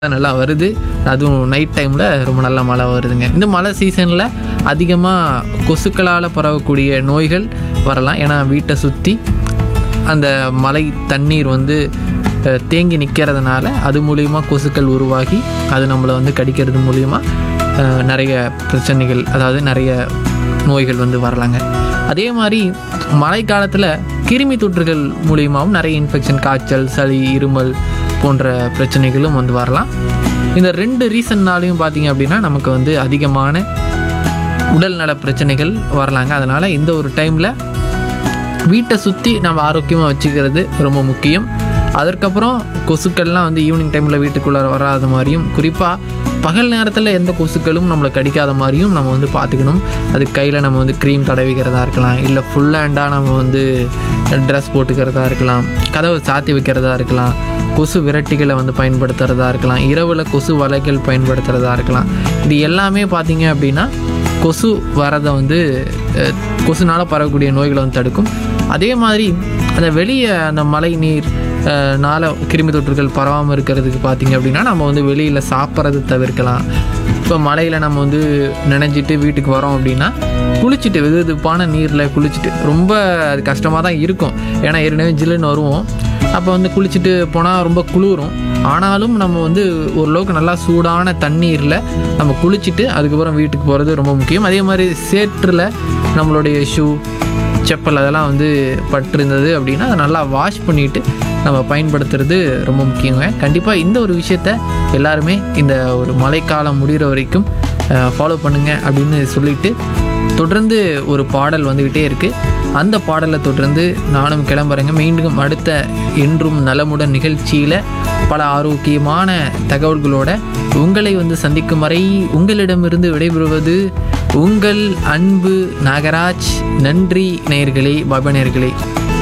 நல்லா வருது அதுவும் நைட் டைமில் ரொம்ப நல்லா மழை வருதுங்க இந்த மழை சீசனில் அதிகமாக கொசுக்களால் பரவக்கூடிய நோய்கள் வரலாம் ஏன்னா வீட்டை சுற்றி அந்த மழை தண்ணீர் வந்து அஹ், தேங்கி நிற்கிறதுனால அது மூலிமா கொசுக்கள் உருவாகி அது நம்மளை வந்து கடிக்கிறது மூலிமா அஹ், நிறைய பிரச்சனைகள் அதாவது நிறைய நோய்கள் வந்து வரலாங்க அதே மாதிரி மழை காலத்தில் கிருமி தொற்றுகள் மூலியமாகவும் நிறைய இன்ஃபெக்ஷன் காய்ச்சல் சளி இருமல் போன்ற பிரச்சனைகளும் வந்து வரலாம் இந்த ரெண்டு ரீசன்னாலையும் பார்த்தீங்க அப்படின்னா நமக்கு வந்து அதிகமான உடல்நல பிரச்சனைகள் வரலாங்க அதனால் இந்த ஒரு டைமில் வீட்டை சுற்றி நம்ம ஆரோக்கியமாக வச்சுக்கிறது ரொம்ப முக்கியம் அதற்கப்புறம் கொசுக்கள்லாம் வந்து ஈவினிங் டைமில் வீட்டுக்குள்ளே வராத மாதிரியும் குறிப்பாக பகல் நேரத்தில் எந்த கொசுக்களும் நம்மளை கடிக்காத மாதிரியும் நம்ம வந்து பார்த்துக்கணும் அது கையில் நம்ம வந்து க்ரீம் தடவிக்கிறதா இருக்கலாம் இல்லை ஃபுல் ஹேண்டாக நம்ம வந்து ட்ரெஸ் போட்டுக்கிறதா இருக்கலாம் கதவை சாத்தி வைக்கிறதா இருக்கலாம் கொசு விரட்டிகளை வந்து பயன்படுத்துகிறதா இருக்கலாம் இரவில் கொசு வலைகள் பயன்படுத்துகிறதா இருக்கலாம் இது எல்லாமே பார்த்தீங்க அப்படின்னா கொசு வரதை வந்து அஹ், கொசுனால பரவக்கூடிய நோய்களை வந்து தடுக்கும் அதே மாதிரி அந்த வெளியே அந்த மழை நீர் அஹ், நால கிருமி தொற்றுகள் பரவாமல் இருக்கிறதுக்கு பார்த்தீங்க அப்படின்னா நம்ம வந்து வெளியில் சாப்பிட்றது தவிர்க்கலாம் இப்போ மழையில் நம்ம வந்து நினைஞ்சிட்டு வீட்டுக்கு வரோம் அப்படின்னா குளிச்சுட்டு வெது வெதுப்பான நீரில் குளிச்சுட்டு ரொம்ப அது கஷ்டமாக தான் இருக்கும் ஏன்னா ஏற்கனவே ஜில்லுன்னு வருவோம் அப்போ வந்து குளிச்சுட்டு போனால் ரொம்ப குளிரும் ஆனாலும் நம்ம வந்து ஓரளவுக்கு நல்லா சூடான தண்ணீரில் நம்ம குளிச்சுட்டு அதுக்கப்புறம் வீட்டுக்கு போகிறது ரொம்ப முக்கியம் அதே மாதிரி சேற்றில் நம்மளுடைய ஷூ செப்பல் அதெல்லாம் வந்து பட்டிருந்தது அப்படின்னா அதை நல்லா வாஷ் பண்ணிவிட்டு நம்ம பயன்படுத்துறது ரொம்ப முக்கியங்க கண்டிப்பாக இந்த ஒரு விஷயத்த எல்லாருமே இந்த ஒரு மழைக்காலம் முடிகிற வரைக்கும் ஃபாலோ பண்ணுங்க அப்படின்னு சொல்லிட்டு தொடர்ந்து ஒரு பாடல் வந்துக்கிட்டே இருக்குது அந்த பாடலை தொடர்ந்து நானும் கிளம்புறேங்க மீண்டும் அடுத்த என்றும் நலமுடன் நிகழ்ச்சியில் பல ஆரோக்கியமான தகவல்களோட உங்களை வந்து சந்திக்கும் வரை உங்களிடமிருந்து விடைபெறுவது உங்கள் அன்பு நாகராஜ் நன்றி நேயர்களே பாபா நேயர்களே